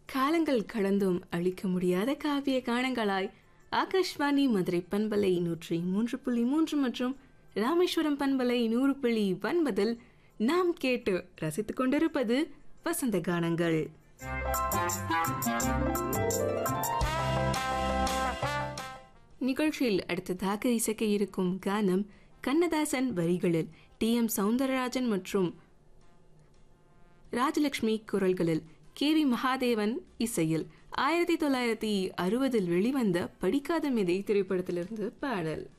காலங்கள் கடந்தும் அழிக்க முடியாத காவிய கானங்களாய் ஆகாஷ்வாணி மதுரை பண்பலை நூற்றி மூன்று புள்ளி மூன்று மற்றும் ராமேஸ்வரம் பண்பலை நூறு புள்ளி ஒன்பதில் நாம் கேட்டு ரசித்துக் கொண்டிருப்பது வசந்த கானங்கள் நிகழ்ச்சியில் அடுத்ததாக இசைக்க இருக்கும் கானம் கண்ணதாசன் வரிகளில் டி எம் சவுந்தரராஜன் மற்றும் ராஜலட்சுமி குரல்களில் கே வி மகாதேவன் இசையில் ஆயிரத்தி தொள்ளாயிரத்தி அறுபதில் வெளிவந்த படிக்காத மிதை திரைப்படத்திலிருந்து பாடல்